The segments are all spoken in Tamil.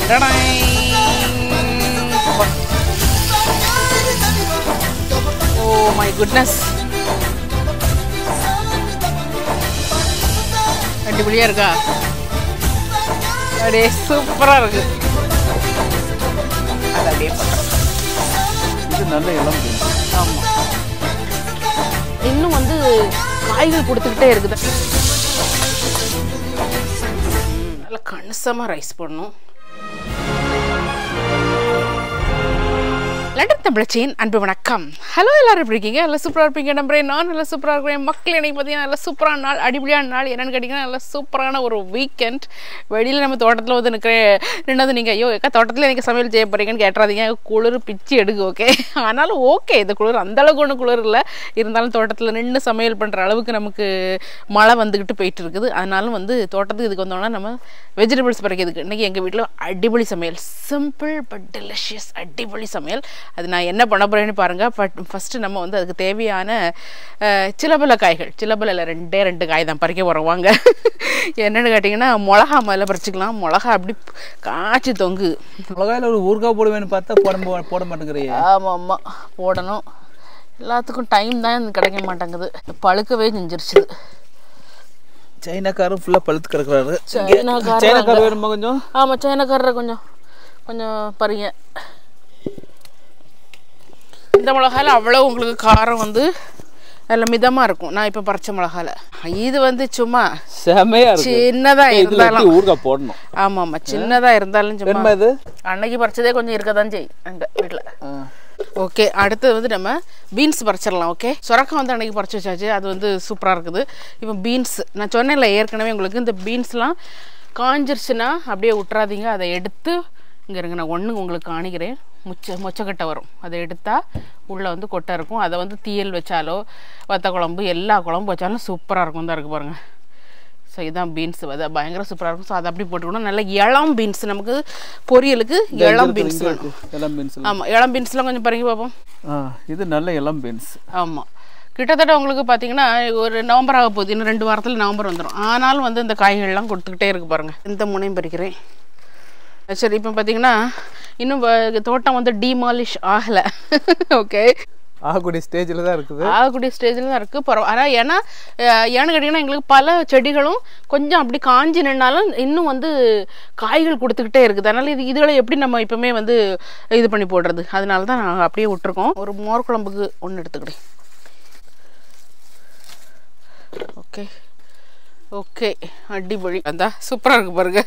ஓ மை குட்னஸ் அடிப்படியா இருக்கா அப்படியே சூப்பரா இருக்கு அது அப்படியே போட்டோம். இது நல்ல இளம் மீன் ஆமா இன்னும் வந்து காய்கள் கொடுத்துக்கிட்டே இருக்குது ம், நல்லா கணிசமா ரைஸ் பண்ணணும் லண்டன் தமிழச்சியின் அன்பு வணக்கம் ஹலோ எல்லாரும் எப்படி இருக்கீங்க நல்லா சூப்பராக இருப்பீங்க நம்புறேன் நான் நல்லா சூப்பராக இருக்கிறேன் மக்கள் எனக்கு பார்த்தீங்கன்னா நல்லா சூப்பரான நாள் அடிப்படையான நாள் என்னென்னு கேட்டிங்கன்னா நல்லா சூப்பரான ஒரு வீக்கெண்ட் வெளியில் நம்ம தோட்டத்தில் வந்து நிற்கிறேன் ரெண்டாவது நீங்கள் ஐயோ எக்கா தோட்டத்தில் எனக்கு சமையல் செய்ய போகிறீங்கன்னு கேட்டுறாதீங்க குளிர் பிச்சு எடுக்கு ஓகே ஆனாலும் ஓகே இந்த குளிர் அந்த அளவுக்கு ஒன்றும் குளிர் இல்லை இருந்தாலும் தோட்டத்தில் நின்று சமையல் பண்ணுற அளவுக்கு நமக்கு மழை வந்துக்கிட்டு போயிட்டு இருக்குது அதனாலும் வந்து தோட்டத்துக்கு இதுக்கு வந்தோம்னா நம்ம வெஜிடபிள்ஸ் பறிக்கிறதுக்கு இன்றைக்கி எங்கள் வீட்டில் அடிப்பொலி சமையல் சிம்பிள் பட் டெலிஷியஸ் அடிப்பொலி சமையல் அது நான் என்ன பண்ண போகிறேன்னு பாருங்கள் பட் ஃபஸ்ட்டு நம்ம வந்து அதுக்கு தேவையான அஹ், சிலபல காய்கள் சிலபல இல்லை ரெண்டே ரெண்டு காய் தான் பறிக்க போகிறோம் வாங்க என்னென்னு கேட்டிங்கன்னா மிளகா முதல்ல பறிச்சுக்கலாம் மிளகா அப்படி காய்ச்சி தொங்கு மிளகாயில் ஒரு ஊறுகாய் போடுவேன்னு பார்த்தா போட மோ- போட மாட்டேங்கிறியே ஆமாம் ஆமாம் போடணும் எல்லாத்துக்கும் டைம் தான் கிடைக்க மாட்டேங்குது பழுக்கவே செஞ்சிருச்சுது சைனாக்காரரும் ஃபுல்லாக பழுத்து கிடக்குறாரு சைனாக்காரர் சைனாக்காரர் வேணுமா கொஞ்சம் ஆமாம் சைனாக்காரரை கொஞ்சம் கொஞ்சம் பறிங்க இந்த மிளகால அவ்வளோ உங்களுக்கு காரம் வந்து நல்ல மிதமாக இருக்கும் நான் இப்போ பறிச்ச மிளகால இது வந்து சும்மா செமையா இருக்கு சின்னதாக ஏய், இதுல இருந்தாலும் எப்படி ஊறுகாய் போடணும் ஆமாம் ஆமாம் சின்னதாக இருந்தாலும் சும்மா வேணுமா இது அன்னைக்கு பறிச்சதே கொஞ்சம் இருக்க தான் செய்யும் எங்கள் வீட்டில் ஓகே அடுத்தது வந்து நம்ம பீன்ஸ் பறிச்சிடலாம் ஓகே சுரக்கம் வந்து அன்னைக்கு பறிச்சு வச்சாச்சு அது வந்து சூப்பராக இருக்குது இப்போ பீன்ஸ் நான் சொன்னேன்ல ஏற்கனவே உங்களுக்கு இந்த பீன்ஸ்லாம் காஞ்சிருச்சுன்னா அப்படியே விட்றாதீங்க அதை எடுத்து இங்கே இருங்க நான் ஒன்று உங்களுக்கு காணிக்கிறேன் முச்ச மொச்சக்கட்டை வரும் அதை எடுத்தால் உள்ளே வந்து கொட்டை இருக்கும் அதை வந்து தீயல் வச்சாலோ வத்த குழம்பு எல்லா குழம்பு வச்சாலும் சூப்பராக இருக்கும் தான் இருக்குது பாருங்கள் ஸோ இதுதான் பீன்ஸ் அது பயங்கர சூப்பராக இருக்கும் ஸோ அதை அப்படி போட்டுக்கணும் நல்ல இளம் பீன்ஸ் நமக்கு பொரியலுக்கு இளம் பீன்ஸ் வேணும் இளம் பீன்ஸ் ஆமாம் இளம் பீன்ஸ்லாம் கொஞ்சம் பறங்கி பார்ப்போம் இது நல்ல இளம் பீன்ஸ் ஆமாம் கிட்டத்தட்ட உங்களுக்கு பார்த்தீங்கன்னா ஒரு நவம்பர் ஆக போகுது இன்னும் ரெண்டு வாரத்தில் நவம்பர் வந்துடும் ஆனாலும் வந்து இந்த காய்கள்லாம் கொடுத்துக்கிட்டே இருக்கு பாருங்க இந்த முனையும் பறிக்கிறேன் சரி இப்போ பார்த்தீங்கன்னா இன்னும் வ- தோட்டம் வந்து டிமாலிஷ் ஆகலை ஓகே ஆகக்கூடிய ஸ்டேஜில் தான் இருக்குது ஆகக்கூடிய ஸ்டேஜில் தான் இருக்குது பரவ ஆனால் ஏன்னா அஹ், ஏன்னு கேட்டிங்கன்னா எங்களுக்கு பல செடிகளும் கொஞ்சம் அப்படி காஞ்சி நின்னாலும் இன்னும் வந்து காய்கள் கொடுத்துக்கிட்டே இருக்குது அதனால் இது இதுகளை எப்படி நம்ம இப்போமே வந்து இது பண்ணி போடுறது அதனால தான் நாங்கள் அப்படியே விட்டுருக்கோம் ஒரு மோர் குழம்புக்கு ஒன்று எடுத்துக்கிட்டேன் ஓகே ஓகே அடிப்பொழி அந்த சூப்பராக இருக்கு பாருங்க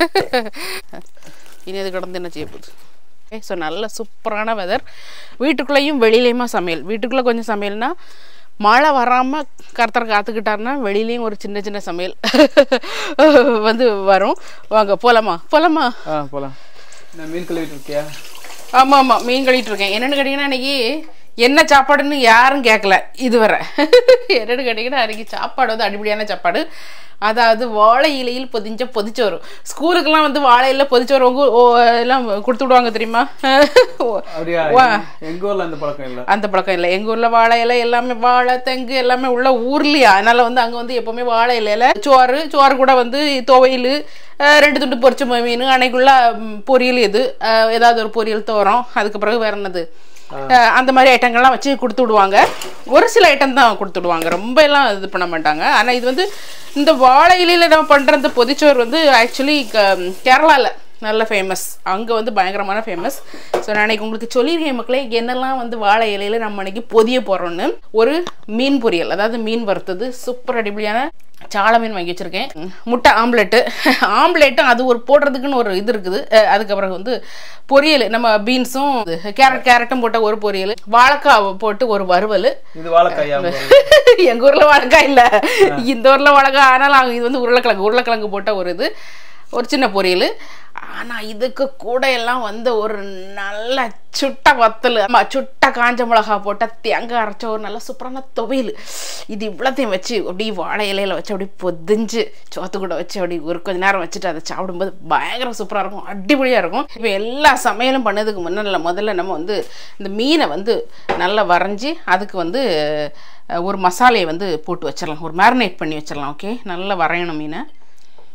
இனி அது கடந்து என்ன செய்ய போகுது ஓகே ஸோ நல்ல சூப்பரான வெதர் வீட்டுக்குள்ளேயும் வெளியிலையுமா சமையல் வீட்டுக்குள்ளே கொஞ்சம் சமையல்னா மழை வராமல் கருத்தர் காத்துக்கிட்டாருன்னா வெளியிலையும் ஒரு சின்ன சின்ன சமையல் வந்து வரும் வாங்க போகலாமா போகலாமா ஆ போகலாம் நான் மீன் கழுவிட்டு இருக்கியா ஆமாம் ஆமாம் மீன் கழிட்டு இருக்கேன் என்னென்னு கேட்டிங்கன்னா அன்றைக்கி என்ன சாப்பாடுன்னு யாரும் கேட்கல இதுவரை என்னென்னு கேட்டிங்கன்னா அன்றைக்கி சாப்பாடு வந்து அடிப்படையான சாப்பாடு அதாவது வாழை இலையில் பொதிஞ்ச பொதிச்சோறு ஸ்கூலுக்கெல்லாம் வந்து வாழை இலையில் பொதிச்சோறு உங்க ஓ, எல்லாம் கொடுத்து விடுவாங்க தெரியுமா அப்படியா வா. எங்க ஊர்ல அந்த பழக்கம் இல்லை அந்த பழக்கம் இல்லை எங்கள் ஊரில் வாழை இலை எல்லாமே வாழை தெங்கு எல்லாமே உள்ள ஊர்லையா அதனால வந்து அங்கே வந்து எப்போவுமே வாழை இலையில சோறு சோறு கூட வந்து துவையல் அஹ், ரெண்டு துண்டு பொரிச்ச மீன் அன்னைக்குள்ள ம், பொரியல் இது அஹ், ஏதாவது ஒரு பொரியல் தோறம் அதுக்கு பிறகு வேற என்னது அஹ், அந்த மாதிரி ஐட்டங்கள்லாம் வச்சு கொடுத்து விடுவாங்க ஒரு சில ஐட்டம் தான் கொடுத்து விடுவாங்க ரொம்ப எல்லாம் இது பண்ண மாட்டாங்க ஆனால் இது வந்து இந்த வாழை இலையில நம்ம பண்ணுற இந்த பொதிச்சோறு வந்து ஆக்சுவலி கேரளாவில் நல்ல ஃபேமஸ் அங்கே வந்து பயங்கரமான ஃபேமஸ் ஸோ நான் அன்னைக்கு உங்களுக்கு சொல்லியிருக்கேன் மக்களே என்னெல்லாம் வந்து வாழை இலையில நம்ம அன்னைக்கு பொதிய போகிறோன்னு ஒரு மீன் பொரியல் அதாவது மீன் வறுத்தது சூப்பர் அடிப்படையான சால மீன் வாங்கி வச்சுருக்கேன் முட்டை ஆம்லெட்டு ஆம்லெட்டும் அது ஒரு போடுறதுக்குன்னு ஒரு இது இருக்குது அஹ் அதுக்கப்புறம் வந்து பொரியல் நம்ம பீன்ஸும் கேரட் கேரட்டும் போட்ட ஒரு பொரியல் வாழைக்காய் போட்டு ஒரு வறுவல் இது வாழைக்காயா எங்க ஊர்ல வாழைக்காய் இல்ல இந்த ஊர்ல வாழைக்காய் ஆனாலும் அங்க இது வந்து உருளைக்கிழங்கு உருளைக்கிழங்கு போட்ட ஒரு இது ஒரு சின்ன பொரியல் ஆனா இதுக்கு கூட எல்லாம் வந்து ஒரு நல்ல சுட்ட வத்தல் ஆமா சுட்ட காஞ்ச மிளகா போட்ட தேங்காய் அரைச்ச ஒரு நல்ல சூப்பரான துவையல் இது இவ்வளோத்தையும் வச்சு அப்படியே வாழை இலையில வச்சு அப்படியே பொதிஞ்சு சோத்து கூட வச்சு அப்படி ஒரு கொஞ்ச நேரம் வச்சுட்டு அதை சாப்பிடும்போது பயங்கர சூப்பராக இருக்கும் அடிப்பொலியாக இருக்கும் இப்போ எல்லா சமையலும் பண்ணதுக்கு முன்னால முதல்ல நம்ம வந்து இந்த மீனை வந்து நல்லா வரைஞ்சி அதுக்கு வந்து அஹ், ஒரு மசாலையை வந்து போட்டு வச்சிடலாம் ஒரு மேரினேட் பண்ணி வச்சிடலாம் ஓகே நல்லா வரையணும் மீனை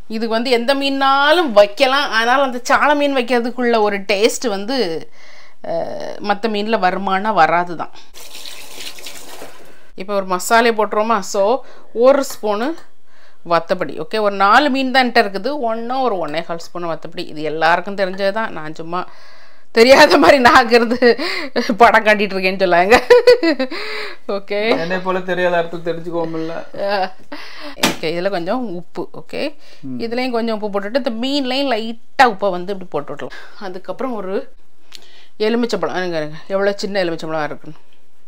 இதுக்கு வந்து எந்த மீன்னாலும் வைக்கலாம் ஆனால் அந்த சால மீன் வைக்கிறதுக்குள்ள ஒரு டேஸ்ட் வந்து மற்ற மீனில் வருமானா வராது தான் இப்போ ஒரு மசாலே போட்டுருவோமா ஸோ ஒரு ஸ்பூனு வத்தப்படி ஓகே ஒரு நாலு மீன் தான் என்கிட்ட இருக்குது ஒன்றும் ஒரு ஒன்றே கால் ஸ்பூன் வத்தப்படி இது எல்லாருக்கும் தெரிஞ்சது தான் நான் சும்மா தெரியாத மாதிரி நாகிறது படம் காட்டிட்டு இருக்கேன்னு சொல்லாங்க ஓகே என்னை போல தெரியாத அர்த்தம் தெரிஞ்சுக்கோமில்ல ஓகே இதில் கொஞ்சம் உப்பு ஓகே இதுலேயும் கொஞ்சம் உப்பு போட்டுட்டு இந்த மீன்லேயும் லைட்டாக உப்பை வந்து இப்படி போட்டு விடலாம் அதுக்கப்புறம் ஒரு எலுமிச்சம்பழம் இருங்க இருங்க எவ்வளோ சின்ன எலுமிச்சம்பழம் இருக்குன்னு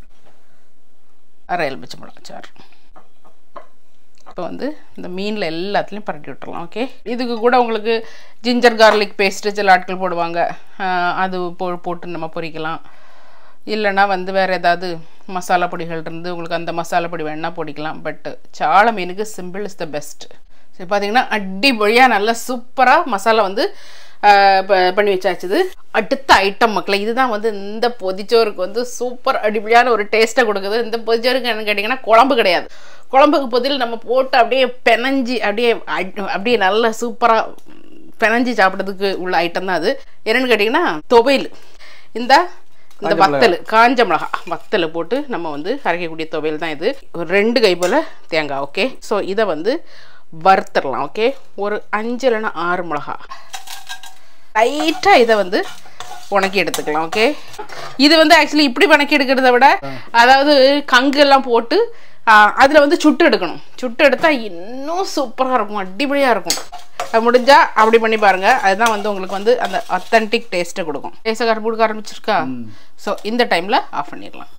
அரை எலுமிச்சம்பழம் சார் இப்போ வந்து இந்த மீனில் எல்லாத்துலேயும் பரட்டி விட்டுறலாம் ஓகே இதுக்கு கூட உங்களுக்கு ஜிஞ்சர் கார்லிக் பேஸ்ட்டு சில ஆட்கள் போடுவாங்க ஆஹ் அது போ போட்டு நம்ம பொரிக்கலாம் இல்லைன்னா வந்து வேறு ஏதாவது மசாலா பொடிகள் இருந்து உங்களுக்கு அந்த மசாலா பொடி வேணால் பொடிக்கலாம் பட் சால மீனுக்கு சிம்பிள் இஸ் த பெஸ்ட் சரி பார்த்தீங்கன்னா அடிப்பொழியாக நல்லா சூப்பராக மசாலா வந்து ஆஹ் ப- பண்ணி வச்சாச்சுது அடுத்த ஐட்டம் மக்களை இதுதான் வந்து இந்த பொதிச்சோறுக்கு வந்து சூப்பர் அடிப்படையான ஒரு டேஸ்ட்டை கொடுக்குது இந்த பொதிச்சோறுக்கு என்னன்னு கேட்டிங்கன்னா குழம்பு கிடையாது குழம்புக்கு பதில் நம்ம போட்டு அப்படியே பெனஞ்சி அப்படியே அட்- அப்படியே நல்லா சூப்பராக பெனஞ்சி சாப்பிட்றதுக்கு உள்ள ஐட்டம் தான் அது என்னன்னு கேட்டிங்கன்னா துவையல் இந்த இந்த வத்தல் காஞ்ச மிளகா வத்தல் போட்டு நம்ம வந்து அரைக்கக்கூடிய துவையல் தான் இது ஒரு ரெண்டு கை போல் தேங்காய் ஓகே ஸோ இதை வந்து வறுத்துடலாம் ஓகே ஒரு அஞ்சு இல்லைன்னா ஆறு மிளகா லைட்டாக இதை வந்து உணக்கி எடுத்துக்கலாம் ஓகே இது வந்து ஆக்சுவலி இப்படி வணக்கி எடுக்கிறத விட அதாவது கங்கு எல்லாம் போட்டு அதில் வந்து சுட்டு எடுக்கணும் சுட்டு எடுத்தால் இன்னும் சூப்பராக இருக்கும் அடிப்படியாக இருக்கும் அது முடிஞ்சா அப்படி பண்ணி பாருங்க அதுதான் வந்து உங்களுக்கு வந்து அந்த அத்தன்டிக் டேஸ்ட்டை கொடுக்கும் டேஸ்ட்டை கொடுக்க ஆரம்பிச்சிருக்கா ஸோ இந்த டைமில் ஆஃப் பண்ணிடலாம்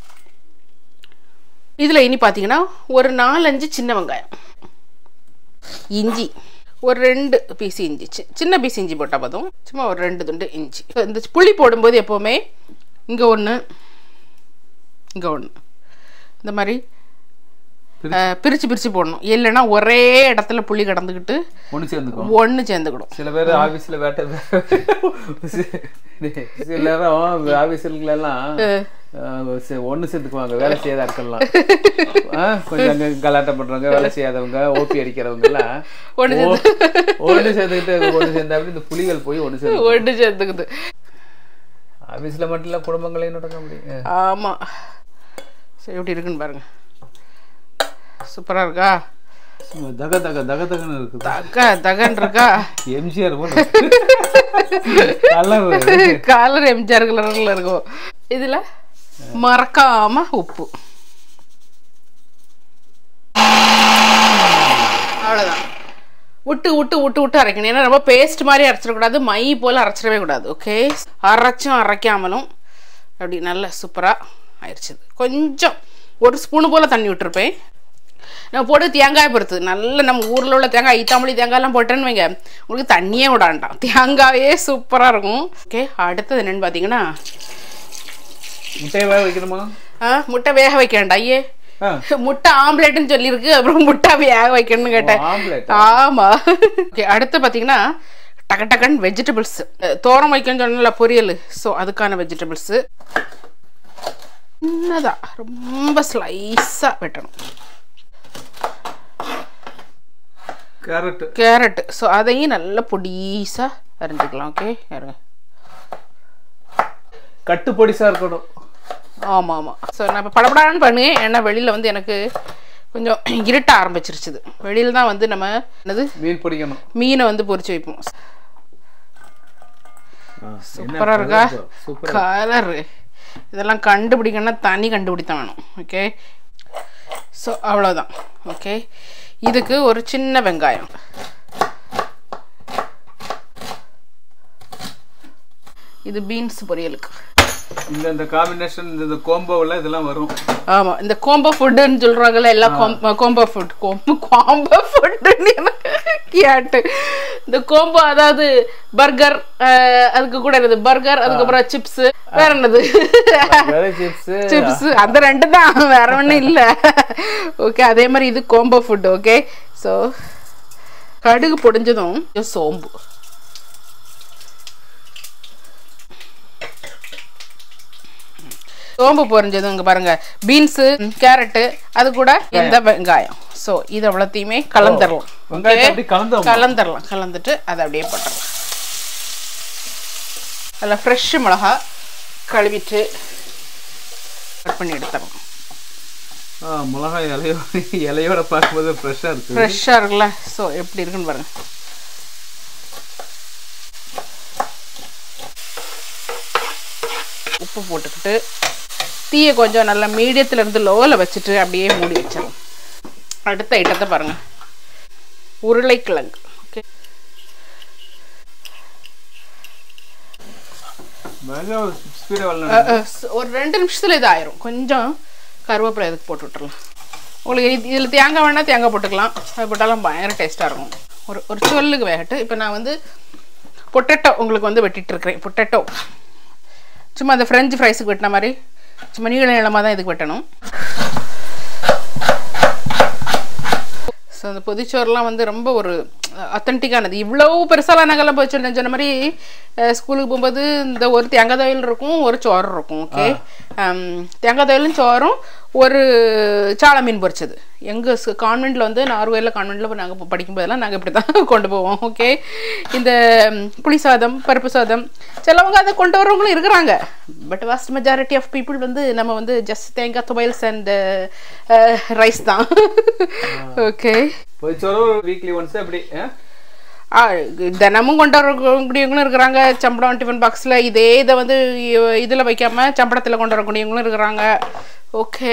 இதில் இனி பார்த்தீங்கன்னா ஒரு நாலஞ்சு சின்ன வெங்காயம் இஞ்சி ஒரு ரெண்டு பீஸ் இஞ்சி சி- சின்ன பீஸ் இஞ்சி போட்டால் போதும் சும்மா ஒரு ரெண்டு துண்டு இஞ்சி இப்ப இந்த புளி போடும்போது எப்போவுமே இங்கே ஒன்று இங்கே ஒன்று இந்த மாதிரி அஹ், பிரிச்சு பிரிச்சு போடணும் இல்லைன்னா ஒரே இடத்துல புளி கடந்துக்கிட்டு ஒன்று சேர்ந்துக்கும் ஒன்று சேர்ந்துக்கிடும் சில பேர் ஆபீஸ்ல வேட்டை சில நேரம் ஆபீஸ்லாம் ஒன்று சேர்ந்துக்குவாங்க வேலை செய்யாத ஆட்கள்லாம் ஆ, கொஞ்சம் அங்க கலாட்டம் பண்றவங்க வேலை செய்யாதவங்க ஓபி அடிக்கிறவங்க எல்லாம் ஒண்ணு ஒன்று சேர்ந்துக்கிட்டு ஒன்று சேர்ந்தா அப்படி இந்த புலிகள் போய் ஒன்று சேர்ந்து ஒன்று சேர்ந்துக்குது ஆபீஸ்ல மட்டும் இல்ல குடும்பங்களையும் நடக்க முடியும் ஆமாம் சரி எப்படி இருக்குன்னு பாருங்க சூப்பராக இருக்கா சும்மா தக தக தக தகன்னு இருக்குது தக்க தகன் இருக்கா எம்ஜிஆர் போல கலர் கலர் எம்ஜிஆர் கலரில் இருக்கும் இதில் மறக்காம உப்பு அவ்வளோதான் விட்டு விட்டு விட்டு விட்டு அரைக்கணும் ஏன்னா ரொம்ப பேஸ்ட் மாதிரி அரைச்சிடக்கூடாது மை போல் அரைச்சிடவே கூடாது ஓகே அரைச்சும் அரைக்காமலும் அப்படி நல்லா சூப்பராக ஆயிடுச்சுது கொஞ்சம் ஒரு ஸ்பூனு போல் தண்ணி விட்டுருப்பேன் நம்ம போட்டு தேங்காய் பொறுத்து நல்ல நம்ம ஊரில் உள்ள தேங்காய் ஈத்தாமலி தேங்காய்லாம் போட்டேன்னு வைங்க உங்களுக்கு தண்ணியே விடாண்டாம் தேங்காயே சூப்பராக இருக்கும் ஓகே அடுத்தது என்னென்னு பார்த்தீங்கன்னா முட்டையை வேக வைக்கணுமா ஆ முட்டை வேக வைக்க வேண்டாம் ஐயே ஆ முட்டை ஆம்லேட்னு சொல்லியிருக்கு அப்புறம் முட்டை வேக வைக்கணும்னு கேட்டேன் ஆம்லெட் ஆமா ஓகே அடுத்து பார்த்தீங்கன்னா டக்கு டக்குன்னு வெஜிடபிள்ஸ் தோரம் வைக்கணும்னு சொன்னல பொரியல் ஸோ அதுக்கான வெஜிடபிள்ஸு சின்னதாக ரொம்ப ஸ்லைஸாக வெட்டணும் கேரட் கேரட் ஸோ அதையும் நல்லா பொடிசாக அரிஞ்சுக்கலாம் ஓகே இருங்க கட்டு பொடிசா இருக்கணும் ஆமாம் ஆமாம் ஸோ நான் இப்போ படப்படான்னு பண்ணுவேன் ஏன்னா வெளியில் வந்து எனக்கு கொஞ்சம் இருட்ட ஆரம்பிச்சிருச்சுது வெளியில் தான் வந்து நம்ம என்னது மீன் பிடிக்கணும் மீனை வந்து பொரிச்சு வைப்போம் சூப்பராக இருக்கா சூப்பர் கலரு இதெல்லாம் கண்டுபிடிக்கணும்னா தனி கண்டுபிடித்தான் வேணும் ஓகே ஸோ அவ்வளோதான் ஓகே இதுக்கு ஒரு சின்ன வெங்காயம் இது பீன்ஸ் பொரியலுக்கு இந்த இந்த காம்பினேஷன் இந்த இந்த கோம்போவில் இதெல்லாம் வரும் ஆமாம் இந்த கோம்போ ஃபுட்டுன்னு சொல்கிறாங்கல்ல எல்லாம் கோம் கோம்போ ஃபுட் கோம்போ கோம்போ ஃபுட்டுன்னு எனக்கு கேட்டு இந்த கோம்போ அதாவது பர்கர் அதுக்கு கூட இருக்குது பர்கர் அதுக்கப்புறம் சிப்ஸ் வேற என்னது சிப்ஸ் சிப்ஸ் அந்த ரெண்டு தான் வேற ஒன்றும் இல்லை ஓகே அதே மாதிரி இது கோம்போ ஃபுட் ஓகே ஸோ கடுகு பொடிஞ்சதும் கொஞ்சம் சோம்பு சோம்பு பொரிஞ்சதும் இங்கே பாருங்க பீன்ஸு கேரட்டு அது கூட இந்த வெங்காயம் ஸோ இது அவ்வளோத்தையுமே கலந்துடலாம் வெங்காயத்தை அப்படி கலந்து கலந்துடலாம் கலந்துட்டு அதை அப்படியே போட்டுடலாம் அதில் ஃப்ரெஷ்ஷு மிளகா கழுவிட்டு கட் பண்ணி எடுத்துடலாம் ஆ, மிளகாய் இலையோ இலையோட பார்க்கும்போது ஃப்ரெஷ்ஷாக இருக்கு ஃப்ரெஷ்ஷாக இருக்குல்ல ஸோ எப்படி இருக்குன்னு பாருங்க உப்பு போட்டுக்கிட்டு தீயை கொஞ்சம் நல்லா மீடியத்துல இருந்து லோவில் வச்சுட்டு அப்படியே மூடி வச்சிடலாம் அடுத்த ஐட்டத்தை பாருங்க உருளைக்கிழங்கு ஓகே மேலே ஸ்பீடாக வரல ஒரு ரெண்டு நிமிஷத்தில் இது ஆயிரும் கொஞ்சம் கருவேப்பிலை இதுக்கு போட்டு விட்டுறலாம் உங்களுக்கு இது இதில் தேங்காய் வேணால் தேங்காய் போட்டுக்கலாம் அது போட்டாலும் பயங்கர டேஸ்ட்டாக இருக்கும் ஒரு ஒரு சொல்லுக்கு வேகட்டு இப்போ நான் வந்து பொட்டேட்டோ உங்களுக்கு வந்து வெட்டிட்டு இருக்கிறேன் பொட்டேட்டோ சும்மா அந்த ஃப்ரெஞ்சு ஃப்ரைஸுக்கு வெட்டின மாதிரி சும்மா நீள நீளமாக தான் இதுக்கு வெட்டணும் ஸோ அந்த பொதிச்சோறுலாம் வந்து ரொம்ப ஒரு அத்தன்டிக்கானது இவ்வளோ பெருசாலாம் நாங்கள்லாம் போய் சொன்ன சொன்ன மாதிரி அஹ், ஸ்கூலுக்கு போகும்போது இந்த ஒரு தேங்காய் துவையல் இருக்கும் ஒரு சோறு இருக்கும் ஓகே தேங்காய் துவையலும் சோறும் ஒரு சாள மீன் பொரிச்சது எங்கள் கான்வெண்ட்டில் வந்து நார்வேல கான்வெண்ட்டில் நாங்கள் படிக்கும்போதெல்லாம் நாங்கள் இப்படி தான் கொண்டு போவோம் ஓகே இந்த ம், புளி சாதம் பருப்பு சாதம் சிலவங்க அதை கொண்டு வரவங்களும் இருக்கிறாங்க but vast majority of people வந்து நம்ம வந்து ஜஸ்ட் தேங்காய் துவையல்ஸ் அண்ட் ரைஸ் தான் ஓகே பொதிச்சோறு வீக்லி ஒன்ஸ் அப்படி ஆ? ஆ, தினமும் கொண்டு வரக்கூடியவங்களும் இருக்கிறாங்க சம்பளம் டிஃபன் பாக்ஸில் இதே இதை வந்து இதில் வைக்காம சம்பளத்தில் கொண்டு வரக்கூடியவங்களும் இருக்கிறாங்க ஓகே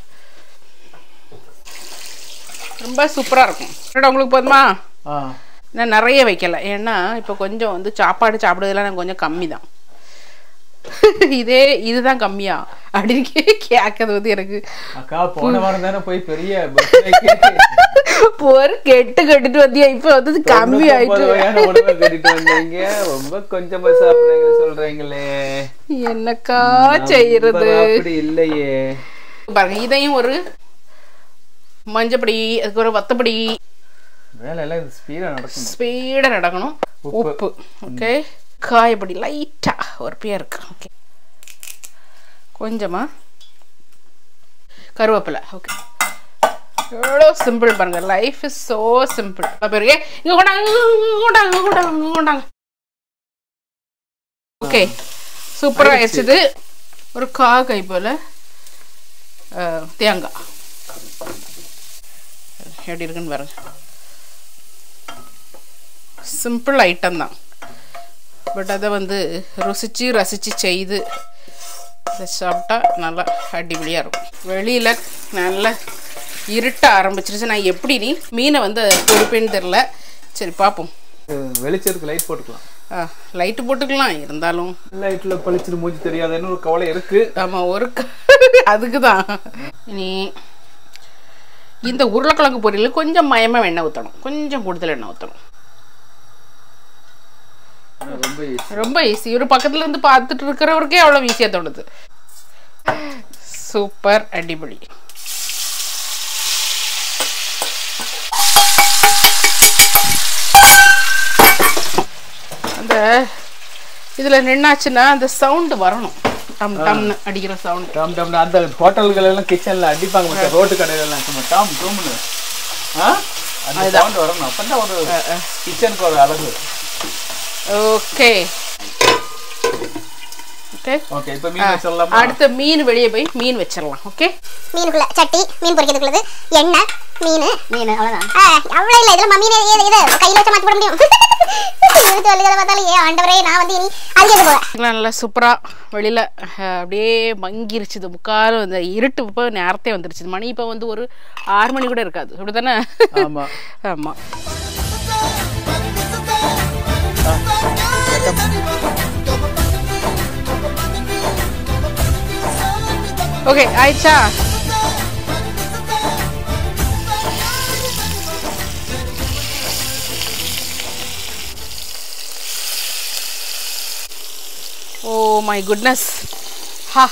ரொம்ப சூப்பராக இருக்கும் என்னடா, உங்களுக்கு போதுமா ஆ நான் நிறைய வைக்கல ஏன்னா இப்போ கொஞ்சம் வந்து சாப்பாடு சாப்பிடுறதுலாம் எனக்கு கொஞ்சம் கம்மி தான் இதே இதுதான் கம்மியா அப்படின்னு கே- கேட்கறது வந்து எனக்கு அக்கா போன வாரம் தானே போய் பெரிய birthday-க்கு ஒரு கெட்டு கெட்டுட்டு வந்தியா இப்போ வந்து கம்மி தொண்ணூத்தொன்பது ஆயிட்டு வகையான உணவை கட்டிட்டு வந்தீங்க ரொம்ப கொஞ்சமா சாப்பிடுறீங்க சொல்றீங்களே என்னக்கா செய்யறது நம்ம அப்படி இல்லையே பாருங்க இதையும் ஒரு மஞ்சப்பொடி அதுக்கு ஒரு வத்தப்பொடி வேலை எல்லாம் இது ஸ்பீடா நடக்கும் ஸ்பீடாக நடக்கணும் உப்பு ஓகே காயப்பொடி லைட்டா ஒரு பேர் இருக்கு ஓகே கொஞ்சமா கருவேப்பிலை ஓகே எவ்வளோ சிம்பிள் பாருங்க லைஃப் இஸ் ஸோ சிம்பிள் பேருக்கு இங்கே கொண்டாங்க இங்க கொண்டாங்க இங்க கொண்டாங்க இங்க கொண்டாங்க ஓகே சூப்பராக ஆயிடுச்சுது ஒரு கா கை போல் தேங்காய் எப்படி இருக்குன்னு பாருங்க சிம்பிள் ஐட்டம் தான் பட் அதை வந்து ருசித்து ரசித்து செய்து இதை சாப்பிட்டா நல்லா அடிப்படியாக இருக்கும் வெளியில் நல்லா இருட்ட ஆரம்பிச்சிருச்சு நான் எப்படி நீ மீனை வந்து பொறுப்பேன்னு தெரில சரி பார்ப்போம் அஹ் வெளிச்சத்துக்கு லைட் போட்டுக்கலாம் லைட்டு போட்டுக்கலாம் இருந்தாலும் லைட்ல பளிச்சுட்டு மூஞ்சி தெரியாதுன்னு ஒரு கவலை இருக்கு ஆமாம் ஒரு க- அதுக்கு தான் இனி இந்த உருளைக்கிழங்கு பொரியல் கொஞ்சம் மயமாக எண்ணெய் ஊற்றணும் கொஞ்சம் கூடுதல் எண்ணெய் ஊற்றணும் ஆனா ரொம்ப easy. ரொம்ப ஈஸி ஒரு பக்கத்துல இருந்து பார்த்துட்டு இருக்கிறவருக்கே அவ்வளோ ஈஸியாக தோணுது சூப்பர் அடிபொலி அந்த இதில் நின்னாச்சுன்னா அந்த சவுண்டு வரணும் டம் டம்னு அடிக்கிற சவுண்டு டம் டம் அந்த ஹோட்டல்கள் எல்லாம் கிச்சன்ல அடிப்பாங்க மச்சான் ரோட்டு கடையில எல்லாம் சும்மா டாம் டூம்னு ஆ அந்த சவுண்ட் வரணும் அப்பதான் ஒரு கிச்சனுக்கு ஒரு அழகு ஓகே ஓகே ஓகே இப்போ மீன் சொல்லலாமா அடுத்த மீன் வெளியே போய் மீன் வச்சிடலாம் ஓகே மீனுக்குள்ள சட்டி மீன் பொரிக்கிறதுக்குள்ளது எண்ணெய் மீன் மீன் அவ்வளவுதான் அவ்வளோ இல்லை இதில் மீன் இது இது கையில் வச்சு மாற்றி போட முடியும் இழுத்து வல்லுகிறத பார்த்தாலும் ஏ ஆண்டவரே நான் வந்து இனி அழுகிறது போவேன் நல்லா சூப்பராக வெளியில் அப்படியே மங்கிருச்சுது முக்காலும் இந்த இருட்டு இப்போ நேரத்தே வந்துருச்சு மணி இப்போ வந்து ஒரு ஆறு மணி கூட இருக்காது அப்படி தானே ஆமா ஆமாம் ஓகே ஆயிடுச்சா ஓ மை குட்னஸ் ஹா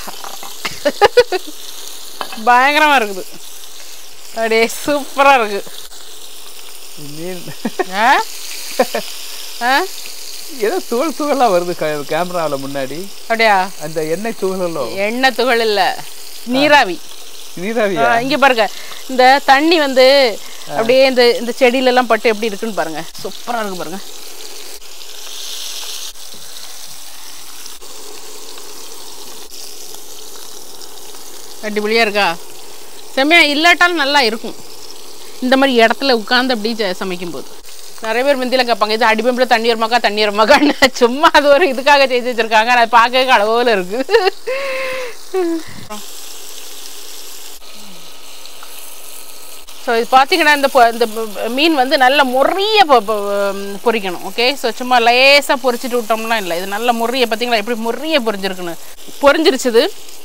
பயங்கரமாக இருக்குது அப்படியே சூப்பராக இருக்கு மீன் ஆ ஆ ஏதோ தூள் தூளா வருது கேமராவில் முன்னாடி அப்படியா அந்த எண்ணெய் தூளலோ எண்ணெய் துகள் இல்லை நீராவி நீராவியா ஆ, இங்க பாருங்க இந்த தண்ணி வந்து அப்படியே இந்த இந்த செடியில எல்லாம் பட்டு எப்படி இருக்குன்னு பாருங்க சூப்பரா இருக்கு பாருங்க அடிப்பொலியா இருக்கா செம்மையா இல்லாட்டாலும் நல்லா இருக்கும் இந்த மாதிரி இடத்துல உட்கார்ந்து அப்படி ச- சமைக்கும்போது நிறைய பேர் முந்தியில் கேட்பாங்க இது அடிப்பம்பில் தண்ணி வருமாக்கா தண்ணி வருமாக்கான்னு சும்மா அது ஒரு இதுக்காக செஞ்சு வச்சிருக்காங்க அது பார்க்க அளவில் இருக்கு ஸோ இது பார்த்தீங்கன்னா இந்த பொ- இந்த ப- மீன் வந்து நல்ல முறைய பொ- பொ- பொரிக்கணும் ஓகே ஸோ சும்மா லேசாக பொரிச்சிட்டு விட்டோம்னா இல்லை இது நல்ல முறைய பார்த்தீங்களா எப்படி முறைய பொரிஞ்சிருக்குன்னு பொரிஞ்சிருச்சுது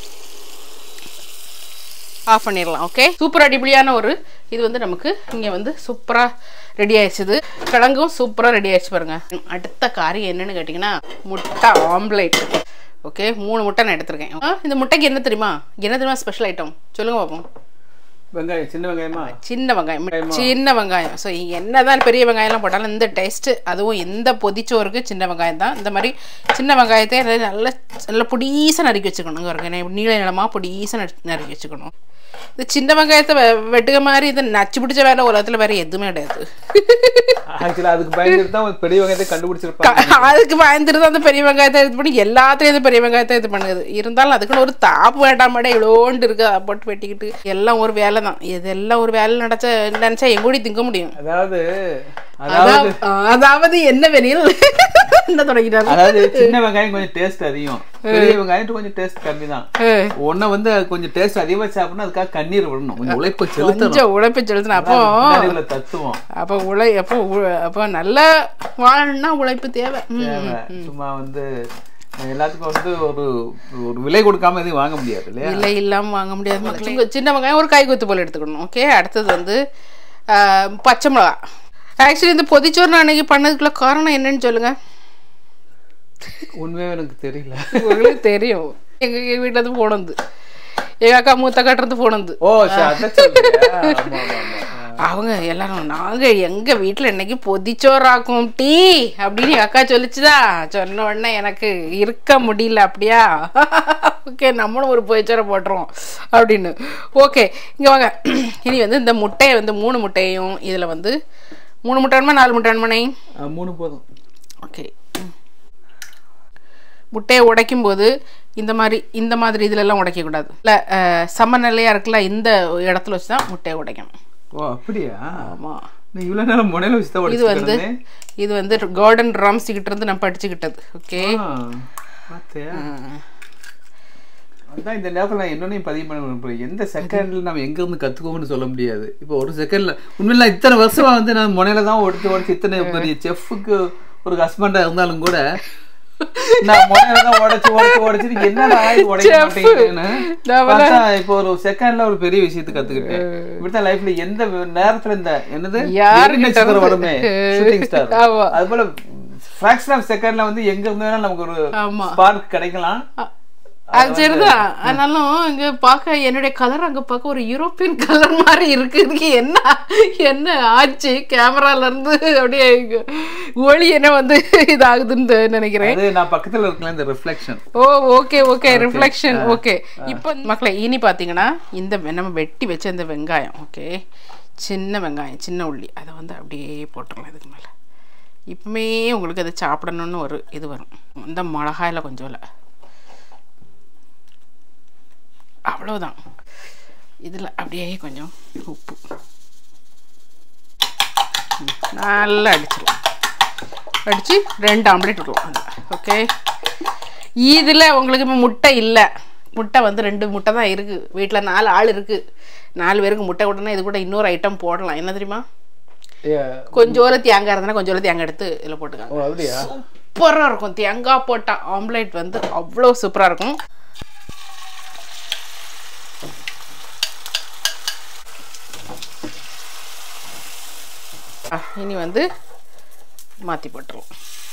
ஆஃப் பண்ணிடலாம் ஓகே சூப்பர் அடிப்படையான ஒரு இது வந்து நமக்கு இங்கே வந்து சூப்பராக ரெடி ஆயிடுச்சுது கிழங்கும் சூப்பராக ரெடி ஆயிடுச்சு பாருங்க அடுத்த காரியம் என்னன்னு கேட்டிங்கன்னா முட்டை ஆம்லேட் ஓகே மூணு முட்டை நான் எடுத்திருக்கேன் ஆ, இந்த முட்டைக்கு என்ன தெரியுமா என்ன தெரியுமா ஸ்பெஷல் ஐட்டம் சொல்லுங்க பார்ப்போம் வெங்காயம் சின்ன வெங்காயமா சின்ன வெங்காயம் சின்ன வெங்காயம் ஸோ என்னதான் பெரிய வெங்காயம்லாம் போட்டாலும் இந்த டேஸ்ட்டு அதுவும் எந்த பொதிச்சோருக்கு சின்ன வெங்காயம் தான் இந்த மாதிரி சின்ன வெங்காயத்தை நல்லா நல்லா பொடிசாக நறுக்கி வச்சுக்கணும் இங்க பாருங்க, நான் நீள நிலமாக பொடிசாக நறு நறுக்கி வச்சுக்கணும் இந்த சின்ன வெங்காயத்தை வெ- வெட்டுக்க மாதிரி இது நச்சு பிடிச்ச வேலை உலகத்தில் வேற எதுவுமே கிடையாது ஆக்சுவலா அதுக்கு பயந்துட்டு தான் ஒரு பெரிய வெங்காயத்தை கண்டுபிடிச்சிருப்பாங்க க- அதுக்கு பயந்துட்டு அந்த பெரிய வெங்காயத்தை இது பண்ணி எல்லாத்துலேயும் இந்த பெரிய வெங்காயத்தை இது பண்ணுது இருந்தாலும் அதுக்குன்னு ஒரு தாப்பு வேண்டாமடே இவ்வளோண்டு இருக்கு அதை போட்டு வெட்டிக்கிட்டு எல்லாம் ஒரு வேலை தான் இதெல்லாம் ஒரு வேலை நடச்ச நினச்சா எங்கூடி திங்க முடியும் அதாவது அதாவது அதாவது அதாவது என்ன வெளியில் என்ன தொடங்கிட்டாரு அதாவது சின்ன வெங்காயம் கொஞ்சம் டேஸ்ட் அதிகம் பெரிய வெங்காயம் கொஞ்சம் டேஸ்ட் கம்மி தான் ஒன்ன வந்து கொஞ்சம் டேஸ்ட் அதிகமா சாப்பிடணும் அதுக்காக கண்ணீர் விடணும் கொஞ்சம் உழைப்பு செலுத்தணும் கொஞ்சம் உழைப்பு செலுத்தின அப்போ பின்னாடி உள்ள தத்துவம் அப்போ உழை அப்போ உ- அப்போ நல்லா வாழணும்னா உழைப்பு தேவை ம். தேவை. சும்மா வந்து எல்லாத்துக்கும் வந்து ஒரு ஒரு விலை கொடுக்காம எதையும் வாங்க முடியாது இல்லையா இல்லை இல்லாமல் வாங்க முடியாது மக்களே சின்ன வெங்காயம் ஒரு காய் கொத்து போல் எடுத்துக்கணும் ஓகே அடுத்தது வந்து ஆ, பச்சை மிளகா ஆக்சுவலி இந்த பொதிச்சோறு நான் அன்னைக்கு பண்ணதுக்குள்ள காரணம் என்னன்னு சொல்லுங்க உண்மையாக எனக்கு தெரியல உங்களுக்கு தெரியும் எங்க எங்க வீட்டுல இருந்து போனது எங்க அக்கா மூத்த கட்டுறது போனது ஓ சரி அதான் சொல்றியா? ஆமா, ஆமா, ஆமா. அவங்க எல்லாரும் நாங்க எங்க வீட்டுல இன்னைக்கு பொதிச்சோறாக்கும் டீ அப்படின்னு எங்க அக்கா சொல்லிச்சுதா சொன்ன உடனே எனக்கு இருக்க முடியல அப்படியா ஓகே நம்மளும் ஒரு பொதிச்சோரை போட்டுருவோம் அப்படின்னு ஓகே இங்க வாங்க இனி வந்து இந்த முட்டையை வந்து மூணு முட்டையும் இதுல வந்து மூணு முட்டை வேணுமா நாலு முட்டை வேணுமாண்ணே ஆ, மூணு போதும் ஓகே முட்டையை உடைக்கும் போது இந்த மாதிரி இந்த மாதிரி இதுல எல்லாம் உடைக்கக்கூடாது இல்லை சமநிலையாக இருக்குல்ல இந்த இடத்துல வச்சு தான் முட்டையை உடைக்கணும் ஓ அப்படியா ஆமாம் நீ இவ்வளவு நேரம் முனையில வச்சு தான் இது வந்து இது வந்து கார்டன் ராம்ஸ் கிட்ட இருந்து நான் படிச்சுக்கிட்டது ஓகே பார்த்தியா அதான் இந்த நேரத்தில் நான் என்னன்னையும் பதிவு பண்ண விரும்புறேன் எந்த செகண்ட்ல நம்ம எங்க இருந்து கத்துக்கோம்னு சொல்ல முடியாது இப்போ ஒரு செகண்ட்ல உண்மையில இத்தனை வருஷமா வந்து நான் முனையில தான் உடச்சு உடச்சு இத்தனை பெரிய செஃப்புக்கு ஒரு ஹஸ்பண்டா இருந்தாலும் கூட நான் முனையில தான் உடச்சு உடச்சு உடச்சு என்னடா ஆகி உடைக்க மாட்டேங்குதுன்னு பார்த்தா இப்போ ஒரு செகண்ட்ல ஒரு பெரிய விஷயத்தை கத்துக்கிட்டேன் இப்படித்தான் லைஃப்ல எந்த நேரத்துல இந்த என்னது யாருகிட்ட எரி நட்சத்திரம் இருந்து? வருமே ஷூட்டிங் ஸ்டார் ஆமா. அது போல ஃபிராக்ஷன் ஆஃப் செகண்ட்ல வந்து எங்க இருந்து வேணாலும் நமக்கு ஒரு ஆமா ஸ்பார்க் கிடைக்கலாம் அது சரிதான் ஆனாலும் இங்க பார்க்க என்னுடைய கலர் அங்க பார்க்க ஒரு யூரோப்பியன் கலர் மாதிரி இருக்கு இதுக்கு என்ன என்ன ஆச்சு கேமரால இருந்து அப்படியே இங்க ஒளி என்ன வந்து இதாகுதுன்னு நினைக்கிறேன் அது நான் பக்கத்துல இருக்கல இந்த reflection oh okay okay reflection okay இப்போ மக்களை இனி பார்த்தீங்கன்னா இந்த வெ- நம்ம வெட்டி வச்ச இந்த வெங்காயம் ஓகே சின்ன வெங்காயம் சின்ன உள்ளி அதை வந்து அப்படியே போட்டுடலாம் இதுக்கு மேலே இப்பவுமே உங்களுக்கு அதை சாப்பிடணும்னு ஒரு இது வரும் இந்த மிளகாயில் கொஞ்சம் இல்லை அவ்வளோதான் இதில் அப்படியே கொஞ்சம் உப்பு ம், நல்லா அடிச்சிருவோம் அடித்து ரெண்டு ஆம்லேட் விடுவோம் ஓகே இதில் உங்களுக்கு இப்போ முட்டை இல்லை முட்டை வந்து ரெண்டு முட்டை தான் இருக்குது வீட்டில் நாலு ஆள் இருக்குது நாலு பேருக்கு முட்டை விடனா இது கூட இன்னொரு ஐட்டம் போடலாம் என்ன தெரியுமா கொஞ்சோல தேங்காய் இருந்தனா கொஞ்சோல தேங்காய் எடுத்து இதில் போட்டுக்காங்க ஓ அப்படியா சூப்பராக இருக்கும் தேங்காய் போட்ட ஆம்லேட் வந்து அவ்வளோ சூப்பராக இருக்கும் ஆ, இனி வந்து மாற்றி போட்டுருவோம்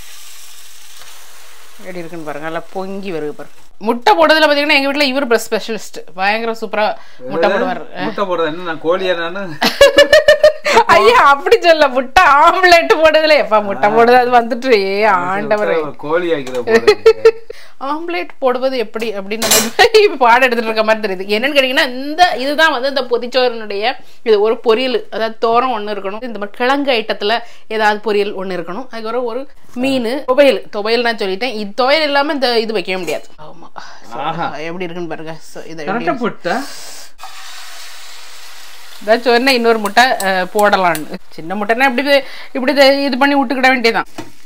எப்படி இருக்குன்னு பாருங்க நல்லா பொங்கி வருது பாருங்க முட்டை போடுறதுல பார்த்தீங்கன்னா எங்கள் வீட்டில் இவர் ப்ரெஸ் ஸ்பெஷலிஸ்ட் பயங்கர சூப்பராக முட்டை போடுவார் முட்டை போடுறது என்ன நான் கோழியா நானு ஐயா அப்படி சொல்ல முட்டை ஆம்லெட் போடுறதுல எப்பா முட்டை போடுறது அது வந்துட்டு ஏ ஆண்டவரே கோழி ஆக்கிற போடுறது ஆம்லேட் போடுவது எப்படி அப்படின்னு நம்ம இப்போ பாடம் எடுத்துட்டு இருக்க மாதிரி தெரியுது என்னன்னு கேட்டிங்கன்னா இந்த இதுதான் வந்து இந்த பொதிச்சோறினுடைய இது ஒரு பொரியல் அதாவது தோரம் ஒன்று இருக்கணும் இந்த மாதிரி கிழங்கு ஐட்டத்தில் ஏதாவது பொரியல் ஒன்று இருக்கணும் அதுக்கப்புறம் ஒரு மீன் துவையல் துவையல் நான் சொல்லிட்டேன் இது துவையல் இல்லாமல் இந்த இது வைக்கவே முடியாது ஆமாம் ஆஹா. எப்படி இருக்குன்னு பாருங்க So, இதை எப்படி கரெக்டாக போட்டா இதான் சொன்னேன் இன்னொரு முட்டை அஹ், போடலான்னு சின்ன முட்டைன்னா இப்படி இது- இப்படி இது- இது பண்ணி விட்டுக்கிட வேண்டியதான்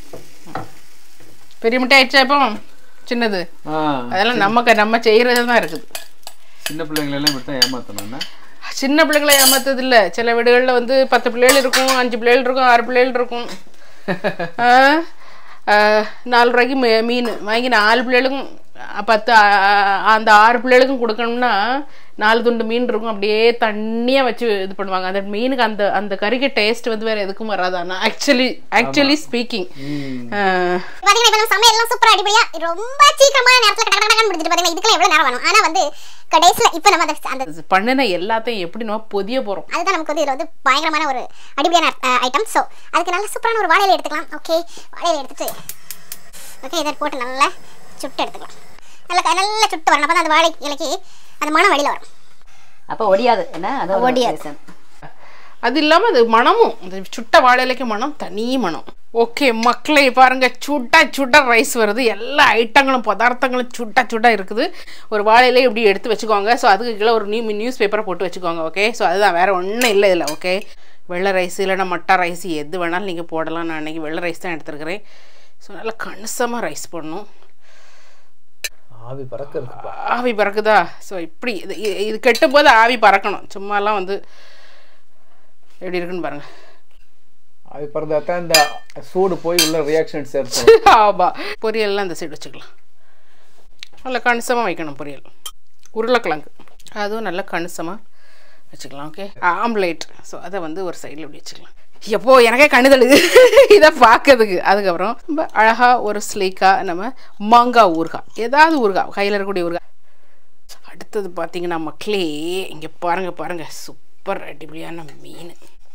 பெரிய முட்டை ஆயிடுச்சா இப்போ சின்னது ஆ அதெல்லாம் நமக்கு நம்ம செய்யறது தான் இருக்குது சின்ன பிள்ளைங்களெல்லாம் இப்படி தான் ஏமாத்தணும்னா சின்ன பிள்ளைகளை ஏமாத்தது இல்ல சில வீடுகளில் வந்து பத்து பிள்ளைகள் இருக்கும் அஞ்சு பிள்ளைகள் இருக்கும் ஆறு பிள்ளைகள் இருக்கும் ஆ, ஆ, நாலு ரூபாய்க்கு மீ- மீன் வாங்கி நாலு பிள்ளைகளுக்கும் அ, பத்து ஆ, ஆ, அந்த ஆறு பிள்ளைகளுக்கும் கொடுக்கணும்னா நாலு துண்டு மீன் இருக்கும் அப்படியே தண்ணியா வச்சு இது பண்ணுவாங்க அந்த மீனுக்கு அந்த அந்த கறிக்கு டேஸ்ட் வந்து வேற எதுக்கும் வராது ஆனால் ஆக்சுவலி ஆக்சுவலி ஸ்பீக்கிங் பாத்தீங்கன்னா இப்ப நம்ம சமையல் எல்லாம் சூப்பரா அடிப்படியா ரொம்ப சீக்கிரமான நேரத்துல கட கட கடன்னு முடிஞ்சிட்டு பாத்தீங்கன்னா இதுக்கெல்லாம் எவ்வளவு நேரம் வேணும் ஆனா வந்து கடைசியில இப்ப நம்ம அந்த அந்த பண்ணின எல்லாத்தையும் எப்படி நம்ம பொதிய போறோம் அதுதான் நமக்கு வந்து இதுல வந்து பயங்கரமான ஒரு அடிப்படையான ஐட்டம் ஸோ அதுக்கு நல்ல சூப்பரான ஒரு வாழையில எடுத்துக்கலாம் ஓகே வாழையில எடுத்துட்டு ஓகே இதை போட்டு நல்லா சுட்டு எடுத்துக்கலாம் நல்லா க- நல்லா சுட்டு வரணும் அப்போ அந்த வாழை இலைக்கு அந்த மனம் வெளியில வரும் அப்போ ஒடியாது என்ன அது ஒரு ஒடியாது. reason. அது இல்லாம அது மனமும் இந்த சுட்ட வாழையிலைக்கு மனம் தனி மனம் ஓகே மக்களை பாருங்க சுட்டா சுட்ட ரைஸ் வருது எல்லா ஐட்டங்களும் பதார்த்தங்களும் சுட்டா சுட்டா இருக்குது ஒரு வாழையில இப்படி எடுத்து வச்சுக்கோங்க ஸோ அதுக்கு கீழே ஒரு நியூ நியூஸ் பேப்பரை போட்டு வச்சுக்கோங்க ஓகே ஸோ அதுதான் வேற ஒன்றும் இல்லை இதில் ஓகே வெள்ளை ரைஸ் இல்லைன்னா மட்டா ரைஸ் எது வேணாலும் நீங்கள் போடலாம் நான் அன்றைக்கி வெள்ளை ரைஸ் தான் எடுத்துருக்கிறேன் ஸோ நல்லா கணிசமாக ரைஸ் போடணும் ஆவி பறக்கிறது ஆவி பறக்குதா ஸோ இப்படி இது இது- இது கெட்டும் போது ஆவி பறக்கணும் சும்மாலாம் வந்து எப்படி இருக்குன்னு பாருங்க ஆவி பறந்தா தான் இந்த சூடு போய் உள்ள ரியாக்ஷன்ஸ் ஏற்படும் ஆமா பொரியல்லாம் அந்த சைடு வச்சுக்கலாம் நல்லா கணிசமாக வைக்கணும் பொரியல் உருளைக்கிழங்கு அதுவும் நல்லா கணிசமாக வச்சுக்கலாம் ஓகே ஆம்லேட் ஸோ அதை வந்து ஒரு சைடில் இப்படி வச்சுக்கலாம் எப்போ எனக்கே கண்ணுதழுது இதை பார்க்கறதுக்கு அதுக்கப்புறம் ரொம்ப அழகாக ஒரு ஸ்லீக்காக நம்ம மாங்காய் ஊறுகாய் ஏதாவது ஊறுகாய் கையில் இருக்கக்கூடிய ஊறுகாய் அடுத்தது பார்த்தீங்கன்னா மக்களே இங்கே பாருங்க பாருங்க சூப்பர் அடிப்படையான மீன்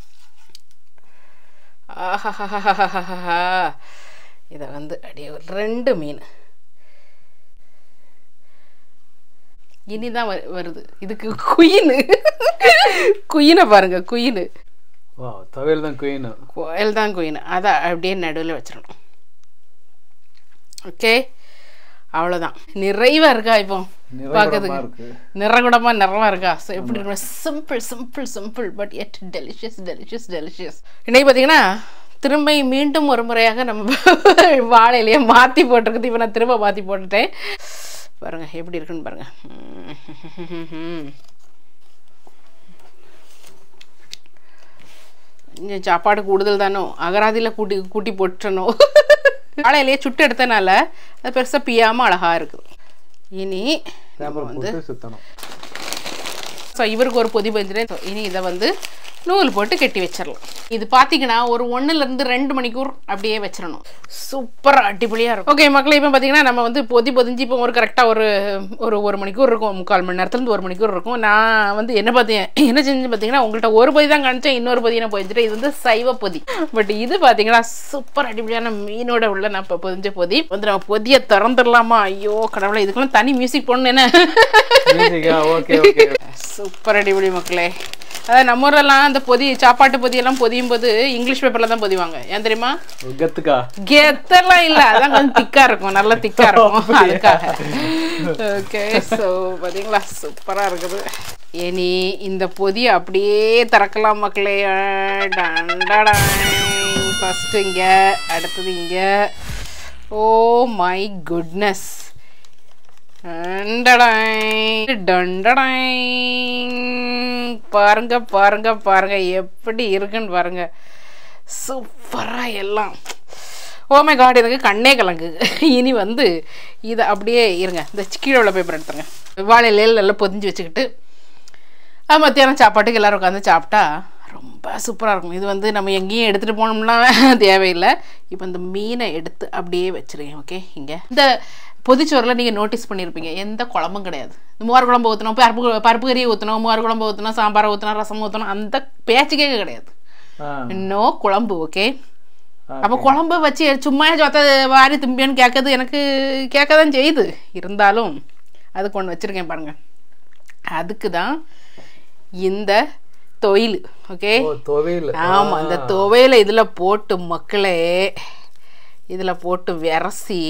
ஆஹாஹாஹாஹாஹா இதை வந்து அப்படியே ஒரு ரெண்டு மீன் இனிதான் வரு- வருது இதுக்கு குயின் குயினை பாருங்க குயின் வா துவையல் தான் குயின் கோயில் தான் குயின் அதை அப்படியே நடுவில் வச்சிடணும் ஓகே அவ்வளோதான் நிறைவாக இருக்கா இப்போ நிறைகுடமா பார்க்கறதுக்கு இருக்கு. நிறகுடமாக நிறமா இருக்கா ஸோ எப்படி இருக்கணும் simple simple simple but yet delicious delicious delicious இன்னைக்கு பார்த்தீங்கன்னா திரும்ப மீண்டும் ஒரு முறையாக நம்ம வாழையிலேயே மாற்றி போட்டிருக்குது இப்போ நான் திரும்ப மாற்றி போட்டுட்டேன் பாருங்க எப்படி இருக்குன்னு பாருங்க ம். இங்க சாப்பாடு கூடுதல் தானோ அகராதியில் கூட்டி கூட்டி போட்டுறணும் வாழையிலேயே சுட்டு எடுத்தனால அது பெருசாக பியாமல் அழகாக இருக்குது இனி நம்ம வந்து போட்டு சுத்தணும் ஸோ இவருக்கு ஒரு பொதி பஞ்சிரேன் இனி இதை வந்து நூல் போட்டு கட்டி வச்சிடலாம் இது பார்த்தீங்கன்னா ஒரு ஒன்றுலேருந்து ரெண்டு மணிக்கூர் அப்படியே வச்சிடணும் சூப்பராக அடிப்பொலியாக இருக்கும் ஓகே மக்களே இப்போ பார்த்தீங்கன்னா நம்ம வந்து பொதி பொதிஞ்சு இப்போ ஒரு கரெக்டாக ஒரு ஒரு ஒரு மணிக்கூர் இருக்கும் முக்கால் மணி நேரத்துலேருந்து ஒரு மணிக்கூர் இருக்கும் நான் வந்து என்ன பார்த்தேன் என்ன செஞ்சு பார்த்தீங்கன்னா உங்கள்கிட்ட ஒரு பொதி தான் காமிச்சேன் இன்னொரு பொதி நான் பொதிச்சிட்டேன் இது வந்து சைவ பொதி பட் இது பார்த்தீங்கன்னா சூப்பர் அடிப்படையான மீனோட உள்ள நான் இப்போ பொதிஞ்ச பொதி வந்து நம்ம பொதியை திறந்துடலாமா ஐயோ கடவுளை இதுக்கெல்லாம் தனி மியூசிக் போடணும் என்ன மியூசிக்கா ஓகே ஓகே சூப்பர் அடிப்பொலி மக்களே அதாவது நம்ம ஊர்லலாம் அந்த பொதி சாப்பாட்டு பொதியெல்லாம் பொதியும் போது இங்கிலீஷ் பேப்பர்ல தான் பொதிவாங்க ஏன் தெரியுமா கத்துக்கா கெத்தெல்லாம் இல்ல அதான் கொஞ்சம் திக்கா இருக்கும் நல்லா திக்கா இருக்கும் அதுக்காக ஓகே ஸோ பாத்தீங்களா சூப்பரா இருக்குது இனி இந்த பொதி அப்படியே திறக்கலாம் மக்களே ஃபர்ஸ்ட் இங்க அடுத்தது இங்க ஓ மை குட்னஸ் பாருங்க பாருங்க பாருங்க எப்படி இருக்குன்னு பாருங்க சூப்பரா எல்லாம் ஓமை காட் எனக்கு கண்ணே கலங்கு இனி வந்து இதை அப்படியே இருங்க இந்த கீழே உள்ள பேப்பர் எடுத்துருங்க வாழையில நல்லா பொதிஞ்சு வச்சுக்கிட்டு அது மத்தியானம் சாப்பாட்டுக்கு எல்லாரும் உட்காந்து சாப்பிட்டா ரொம்ப சூப்பராக இருக்கும் இது வந்து நம்ம எங்கேயும் எடுத்துகிட்டு போனோம்னா தேவையில்லை இப்போ இந்த மீனை எடுத்து அப்படியே வச்சிருங்க ஓகே இங்கே இந்த பொதிச்சோறில் நீங்கள் நோட்டீஸ் பண்ணியிருப்பீங்க எந்த குழம்பும் கிடையாது இந்த மோர் குழம்பு ஊற்றணும் பருப்பு பருப்பு கறி ஊற்றணும் மோர் குழம்பு ஊற்றணும் சாம்பார் ஊற்றணும் ரசம் ஊற்றணும் அந்த பேச்சுக்கே கிடையாது ஆ நோ குழம்பு ஓகே அப்போ குழம்பு வச்சு சும்மா சொத்த வாரி தும்பியான்னு கேட்கறது எனக்கு கேட்க தான் செய்யுது இருந்தாலும் அதுக்கு ஒன்று வச்சுருக்கேன் பாருங்க அதுக்கு தான் இந்த தொழில் ஓகே ஓ துவையல் ஆமா இந்த துவையில இதுல போட்டு மக்களே இதுல போட்டு விரசி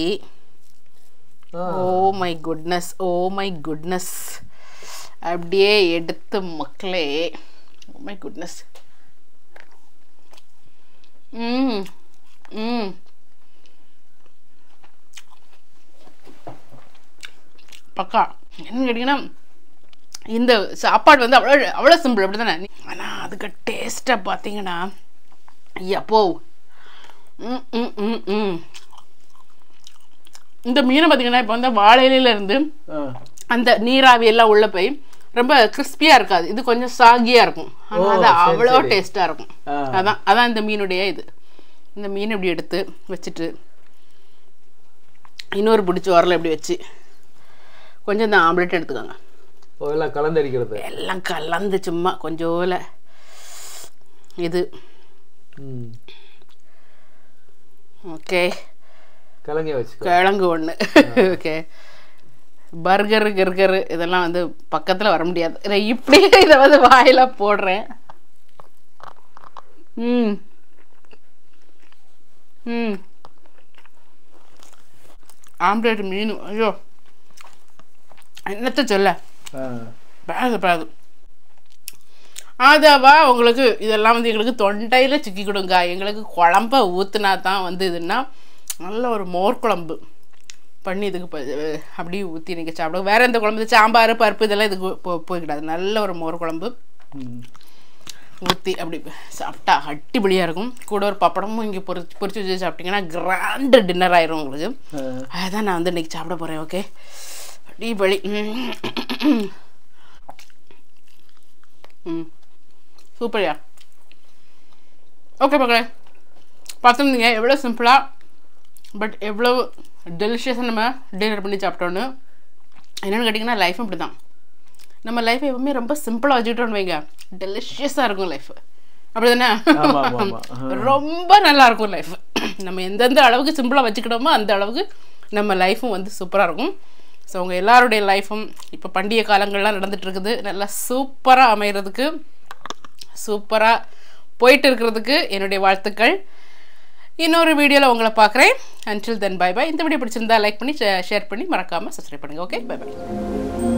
oh my goodness oh my goodness அப்படியே எடுத்து மக்களே ஓ மை குட்னஸ் ம் ம் பக்கா என்னன்னு கேட்டிங்கன்னா இந்த சாப்பாடு வந்து அவ்வளோ அவ்வளோ சிம்பிள் அப்படி தானே ஆனால் அதுக்கு டேஸ்ட்டை பார்த்தீங்கன்னா எப்போ ம் ம் ம் ம் இந்த மீனை பார்த்தீங்கன்னா இப்போ வந்து வாழை இலையில இருந்து அந்த நீராவி எல்லாம் உள்ள போய் ரொம்ப கிறிஸ்பியாக இருக்காது இது கொஞ்சம் சாகியாக இருக்கும் ஆனால் அது சரி, அவ்வளோ சரி. டேஸ்ட்டாக இருக்கும் ஆ. அதான் அதான் இந்த மீனுடைய இது இந்த மீன் இப்படி எடுத்து வச்சுட்டு இன்னொரு பிடிச்ச உரலை இப்படி வச்சு கொஞ்சம் இந்த ஆம்லெட் எடுத்துக்கோங்க ஓ எல்லாம் கலந்தடிக்கிறது எல்லாம் கலந்து சும்மா கொஞ்சோல இது ம் ஓகே கலங்க வச்சுக்கோ கிழங்கு ஒன்று ஓகே பர்கரு கிர்கரு இதெல்லாம் வந்து பக்கத்தில் வர முடியாது நான் இப்படியே இதை வந்து வாயில போடுறேன் ம் ம் ஆம்லேட் மீன் ஐயோ என்னத்த சொல்ல ஆ பேது பேது ஆதாவா உங்களுக்கு இதெல்லாம் வந்து எங்களுக்கு தொண்டையில் சிக்கி கொடுங்க எங்களுக்கு குழம்ப ஊற்றுனா தான் வந்து இதுன்னா நல்ல ஒரு மோர் குழம்பு பண்ணி இதுக்கு ப- அப்படியே ஊற்றி நீங்கள் சாப்பிடுங்க வேறு எந்த குழம்பு இது சாம்பார் பருப்பு இதெல்லாம் இதுக்கு போ போய்க்கிடாது நல்ல ஒரு மோர் குழம்பு ம் ஊற்றி அப்படி சாப்பிட்டா அட்டிபடியாக இருக்கும் கூட ஒரு பப்படமும் இங்கே பொரிச்சு பொரிச்சு வச்சு சாப்பிட்டீங்கன்னா கிராண்டு டின்னர் ஆயிரும் உங்களுக்கு ஆ. அதுதான் நான் வந்து இன்னைக்கு சாப்பிட போகிறேன் ஓகே அடிபொலி ம். ம் சூப்பர்யா ஓகே மக்களே பார்த்துருந்தீங்க எவ்வளோ சிம்பிளாக பட் எவ்வளோ டெலிஷியஸாக நம்ம டின்னர் பண்ணி சாப்பிட்டோன்னு என்னென்னு கேட்டிங்கன்னா லைஃப் இப்படி தான் நம்ம லைஃப் எப்பவுமே ரொம்ப சிம்பிளாக வச்சுக்கிட்டோன்னு வைங்க டெலிஷியஸாக இருக்கும் லைஃப் அப்படி தானே ஆமா, ஆமா, ஆமா. ரொம்ப நல்லா இருக்கும் லைஃப் நம்ம எந்தெந்த அளவுக்கு சிம்பிளாக வச்சுக்கிட்டோமோ அந்த அளவுக்கு நம்ம லைஃப்பும் வந்து சூப்பராக இருக்கும் ஸோ உங்கள் எல்லாருடைய லைஃப்பும் இப்போ பண்டிகை காலங்கள்லாம் நடந்துட்டு இருக்குது நல்லா சூப்பராக அமைகிறதுக்கு சூப்பராக போயிட்டு இருக்கிறதுக்கு என்னுடைய வாழ்த்துக்கள் இன்னொரு வீடியோவில் உங்களை பார்க்குறேன் அன்டில் தென் பை பை இந்த வீடியோ பிடிச்சிருந்தா லைக் பண்ணி ஷேர் பண்ணி மறக்காமல் சப்ஸ்கிரைப் பண்ணுங்கள் ஓகே பை பை